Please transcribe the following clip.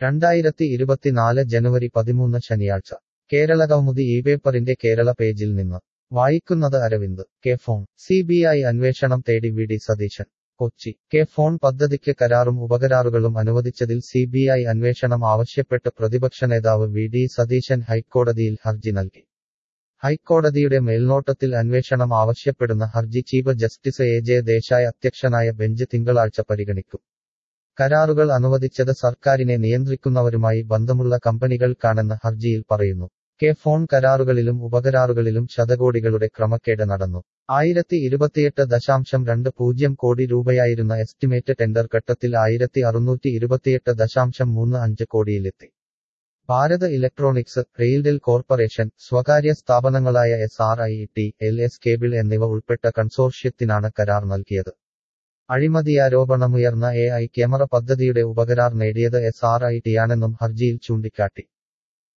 രണ്ടായിരത്തി ഇരുപത്തിനാല് ജനുവരി പതിമൂന്ന് ശനിയാഴ്ച കേരളകൗമുദി ഈ പേപ്പറിന്റെ കേരള പേജിൽ നിന്ന് വായിക്കുന്നത് Aravind K FON C B I അന്വേഷണം തേടി V D Satheesan Kochi K FON പദ്ധതിക്ക് കരാറും ഉപകരാറുകളും അനുവദിച്ചതിൽ സി ബി ഐ അന്വേഷണം ആവശ്യപ്പെട്ട് പ്രതിപക്ഷ നേതാവ് വി ഡി സതീശൻ ഹൈക്കോടതിയിൽ ഹർജി നൽകി ഹൈക്കോടതിയുടെ മേൽനോട്ടത്തിൽ അന്വേഷണം ആവശ്യപ്പെടുന്ന ഹർജി chief justice A J Desai അധ്യക്ഷനായ ബെഞ്ച് തിങ്കളാഴ്ച പരിഗണിക്കും കരാറുകൾ അനുവദിച്ചത് സർക്കാരിനെ നിയന്ത്രിക്കുന്നവരുമായി ബന്ധമുള്ള കമ്പനികൾക്കാണെന്ന് ഹർജിയിൽ പറയുന്നു കെ ഫോൺ കരാറുകളിലും ഉപകരാറുകളിലും ശതകോടികളുടെ ക്രമക്കേട് നടന്നു ആയിരത്തി ഇരുപത്തിയെട്ട് ദശാംശം രണ്ട് പൂജ്യം കോടി രൂപയായിരുന്ന എസ്റ്റിമേറ്റ് ടെൻഡർ ഘട്ടത്തിൽ ആയിരത്തി അറുന്നൂറ്റി ഇരുപത്തിയെട്ട് ദശാംശം മൂന്ന് അഞ്ച് കോടിയിലെത്തി ഭാരത് ഇലക്ട്രോണിക്സ് റെയിൽടെൽ കോർപ്പറേഷൻ സ്വകാര്യ സ്ഥാപനങ്ങളായ S R I T L S cable എന്നിവ ഉൾപ്പെട്ട കൺസോർഷ്യത്തിനാണ് കരാർ നൽകിയത് അഴിമതിയാരോപണമുയർന്ന എ ഐ ക്യാമറ പദ്ധതിയുടെ ഉപകരാർ നേടിയത് എസ് ആർ ഐ ടിയാണെന്നും ഹർജിയിൽ ചൂണ്ടിക്കാട്ടി